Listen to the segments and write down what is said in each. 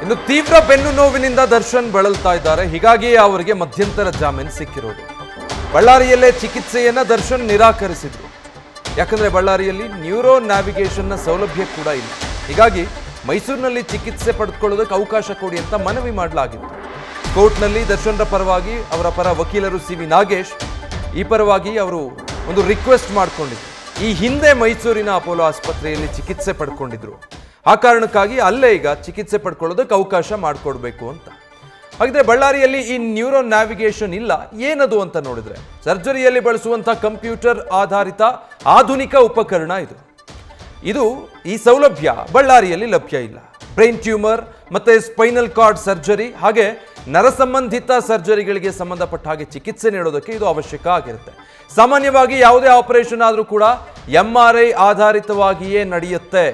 ಇನ್ನು ತೀವ್ರ ಬೆನ್ನು ನೋವಿನಿಂದ ದರ್ಶನ್ ಬಳಲ್ತಾ ಇದ್ದಾರೆ ಹೀಗಾಗಿಯೇ ಅವರಿಗೆ ಮಧ್ಯಂತರ ಜಾಮೀನು ಸಿಕ್ಕಿರೋದು ಬಳ್ಳಾರಿಯಲ್ಲೇ ಚಿಕಿತ್ಸೆಯನ್ನ ದರ್ಶನ್ ನಿರಾಕರಿಸಿದ್ರು ಯಾಕಂದ್ರೆ ಬಳ್ಳಾರಿಯಲ್ಲಿ ನ್ಯೂರೋ ನ್ಯಾವಿಗೇಷನ್ನ ಸೌಲಭ್ಯ ಕೂಡ ಇಲ್ಲ ಹೀಗಾಗಿ ಮೈಸೂರಿನಲ್ಲಿ ಚಿಕಿತ್ಸೆ ಪಡೆದುಕೊಳ್ಳೋದಕ್ಕೆ ಅವಕಾಶ ಕೊಡಿ ಅಂತ ಮನವಿ ಮಾಡಲಾಗಿತ್ತು ಕೋರ್ಟ್ನಲ್ಲಿ ದರ್ಶನ್ರ ಪರವಾಗಿ ಅವರ ಪರ ವಕೀಲರು ಸಿ ವಿ ನಾಗೇಶ್ ಈ ಪರವಾಗಿ ಅವರು ಒಂದು ರಿಕ್ವೆಸ್ಟ್ ಮಾಡಿಕೊಂಡಿದ್ರು ಈ ಹಿಂದೆ ಮೈಸೂರಿನ ಅಪೋಲೋ ಆಸ್ಪತ್ರೆಯಲ್ಲಿ ಚಿಕಿತ್ಸೆ ಪಡ್ಕೊಂಡಿದ್ರು ಆ ಕಾರಣಕ್ಕಾಗಿ ಅಲ್ಲೇ ಈಗ ಚಿಕಿತ್ಸೆ ಪಡ್ಕೊಳ್ಳೋದಕ್ಕೆ ಅವಕಾಶ ಮಾಡಿಕೊಡ್ಬೇಕು ಅಂತ ಹಾಗಿದ್ರೆ ಬಳ್ಳಾರಿಯಲ್ಲಿ ಈ ನ್ಯೂರೋ ನ್ಯಾವಿಗೇಷನ್ ಇಲ್ಲ ಏನದು ಅಂತ ನೋಡಿದ್ರೆ ಸರ್ಜರಿಯಲ್ಲಿ ಬಳಸುವಂಥ ಕಂಪ್ಯೂಟರ್ ಆಧಾರಿತ ಆಧುನಿಕ ಉಪಕರಣ ಇದು ಇದು ಈ ಸೌಲಭ್ಯ ಬಳ್ಳಾರಿಯಲ್ಲಿ ಲಭ್ಯ ಇಲ್ಲ ಬ್ರೈನ್ ಟ್ಯೂಮರ್ ಮತ್ತೆ ಸ್ಪೈನಲ್ ಕಾರ್ಡ್ ಸರ್ಜರಿ ಹಾಗೆ ನರ ಸಂಬಂಧಿತ ಸರ್ಜರಿಗಳಿಗೆ ಸಂಬಂಧಪಟ್ಟ ಹಾಗೆ ಚಿಕಿತ್ಸೆ ನೀಡೋದಕ್ಕೆ ಇದು ಅವಶ್ಯಕ ಆಗಿರುತ್ತೆ ಸಾಮಾನ್ಯವಾಗಿ ಯಾವುದೇ ಆಪರೇಷನ್ ಆದರೂ ಕೂಡ ಎಂ ಆರ್ ಐ ಆಧಾರಿತವಾಗಿಯೇ ನಡೆಯುತ್ತೆ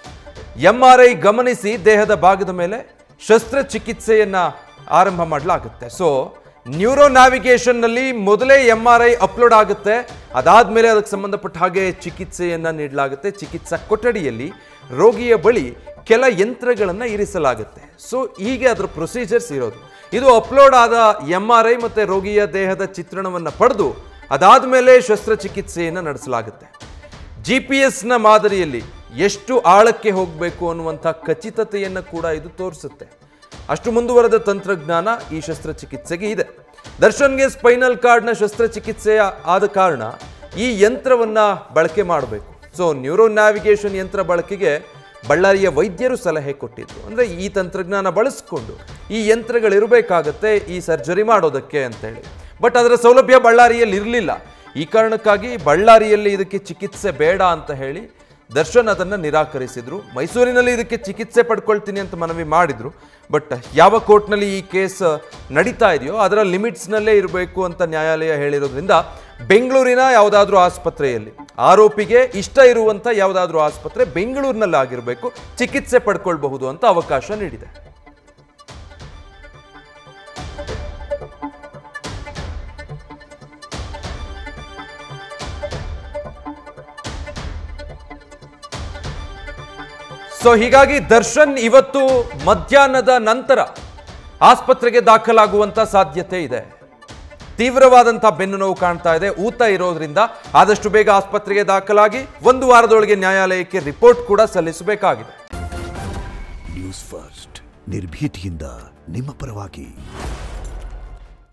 ಎಂ ಆರ್ ಐ ಗಮನಿಸಿ ದೇಹದ ಭಾಗದ ಮೇಲೆ ಶಸ್ತ್ರಚಿಕಿತ್ಸೆಯನ್ನ ಆರಂಭ ಮಾಡಲಾಗುತ್ತೆ ಸೊ ನ್ಯೂರೋ ನ್ಯಾವಿಗೇಷನ್ನಲ್ಲಿ ಮೊದಲೇ ಎಂ ಆರ್ ಐ ಅಪ್ಲೋಡ್ ಆಗುತ್ತೆ ಅದಾದ್ಮೇಲೆ ಅದಕ್ಕೆ ಸಂಬಂಧಪಟ್ಟ ಹಾಗೆ ಚಿಕಿತ್ಸೆಯನ್ನ ನೀಡಲಾಗುತ್ತೆ ಚಿಕಿತ್ಸಾ ಕೊಠಡಿಯಲ್ಲಿ ರೋಗಿಯ ಬಳಿ ಕೆಲ ಯಂತ್ರಗಳನ್ನು ಇರಿಸಲಾಗುತ್ತೆ ಸೊ ಹೀಗೆ ಅದರ ಪ್ರೊಸೀಜರ್ಸ್ ಇರೋದು ಇದು ಅಪ್ಲೋಡ್ ಆದ ಎಂ ಆರ್ ಐ ಮತ್ತು ರೋಗಿಯ ದೇಹದ ಚಿತ್ರಣವನ್ನು ಪಡೆದು ಅದಾದ್ಮೇಲೆ ಶಸ್ತ್ರಚಿಕಿತ್ಸೆಯನ್ನು ನಡೆಸಲಾಗುತ್ತೆ ಜಿ ಪಿ ಎಸ್ನ ಮಾದರಿಯಲ್ಲಿ ಎಷ್ಟು ಆಳಕ್ಕೆ ಹೋಗಬೇಕು ಅನ್ನುವಂಥ ಖಚಿತತೆಯನ್ನು ಕೂಡ ಇದು ತೋರಿಸುತ್ತೆ ಅಷ್ಟು ಮುಂದುವರೆದ ತಂತ್ರಜ್ಞಾನ ಈ ಶಸ್ತ್ರಚಿಕಿತ್ಸೆಗೆ ಇದೆ ದರ್ಶನ್ಗೆ ಸ್ಪೈನಲ್ ಕಾರ್ಡ್ನ ಶಸ್ತ್ರಚಿಕಿತ್ಸೆಯ ಆದ ಕಾರಣ ಈ ಯಂತ್ರವನ್ನ ಬಳಕೆ ಮಾಡಬೇಕು ಸೊ ನ್ಯೂರೋ ನ್ಯಾವಿಗೇಷನ್ ಯಂತ್ರ ಬಳಕೆಗೆ ಬಳ್ಳಾರಿಯ ವೈದ್ಯರು ಸಲಹೆ ಕೊಟ್ಟಿದ್ರು ಅಂದರೆ ಈ ತಂತ್ರಜ್ಞಾನ ಬಳಸ್ಕೊಂಡು ಈ ಯಂತ್ರಗಳಿರಬೇಕಾಗತ್ತೆ ಈ ಸರ್ಜರಿ ಮಾಡೋದಕ್ಕೆ ಅಂತೇಳಿ ಬಟ್ ಅದರ ಸೌಲಭ್ಯ ಬಳ್ಳಾರಿಯಲ್ಲಿ ಇರಲಿಲ್ಲ ಈ ಕಾರಣಕ್ಕಾಗಿ ಬಳ್ಳಾರಿಯಲ್ಲಿ ಇದಕ್ಕೆ ಚಿಕಿತ್ಸೆ ಬೇಡ ಅಂತ ಹೇಳಿ ದರ್ಶನ್ ಅದನ್ನು ನಿರಾಕರಿಸಿದ್ರು ಮೈಸೂರಿನಲ್ಲಿ ಇದಕ್ಕೆ ಚಿಕಿತ್ಸೆ ಪಡ್ಕೊಳ್ತೀನಿ ಅಂತ ಮನವಿ ಮಾಡಿದ್ರು ಬಟ್ ಯಾವ ಕೋರ್ಟ್ನಲ್ಲಿ ಈ ಕೇಸ್ ನಡೀತಾ ಇದೆಯೋ ಅದರ ಲಿಮಿಟ್ಸ್ನಲ್ಲೇ ಇರಬೇಕು ಅಂತ ನ್ಯಾಯಾಲಯ ಹೇಳಿರೋದ್ರಿಂದ ಬೆಂಗಳೂರಿನ ಯಾವುದಾದ್ರೂ ಆಸ್ಪತ್ರೆಯಲ್ಲಿ ಆರೋಪಿಗೆ ಇಷ್ಟ ಇರುವಂಥ ಯಾವುದಾದ್ರೂ ಆಸ್ಪತ್ರೆ ಬೆಂಗಳೂರಿನಲ್ಲಿ ಆಗಿರಬೇಕು ಚಿಕಿತ್ಸೆ ಪಡ್ಕೊಳ್ಬಹುದು ಅಂತ ಅವಕಾಶ ನೀಡಿದೆ ಸೊ ಹೀಗಾಗಿ ದರ್ಶನ್ ಇವತ್ತು ಮಧ್ಯಾಹ್ನದ ನಂತರ ಆಸ್ಪತ್ರೆಗೆ ದಾಖಲಾಗುವಂತ ಸಾಧ್ಯತೆ ಇದೆ ತೀವ್ರವಾದಂಥ ಬೆನ್ನು ನೋವು ಕಾಣ್ತಾ ಇದೆ ಊತ ಇರೋದ್ರಿಂದ ಆದಷ್ಟು ಬೇಗ ಆಸ್ಪತ್ರೆಗೆ ದಾಖಲಾಗಿ ಒಂದು ವಾರದೊಳಗೆ ನ್ಯಾಯಾಲಯಕ್ಕೆ ರಿಪೋರ್ಟ್ ಕೂಡ ಸಲ್ಲಿಸಬೇಕಾಗಿದೆ ನ್ಯೂಸ್ ಫಸ್ಟ್ ನಿರ್ಭೀತಿಯಿಂದ ನಿಮ್ಮ ಪರವಾಗಿ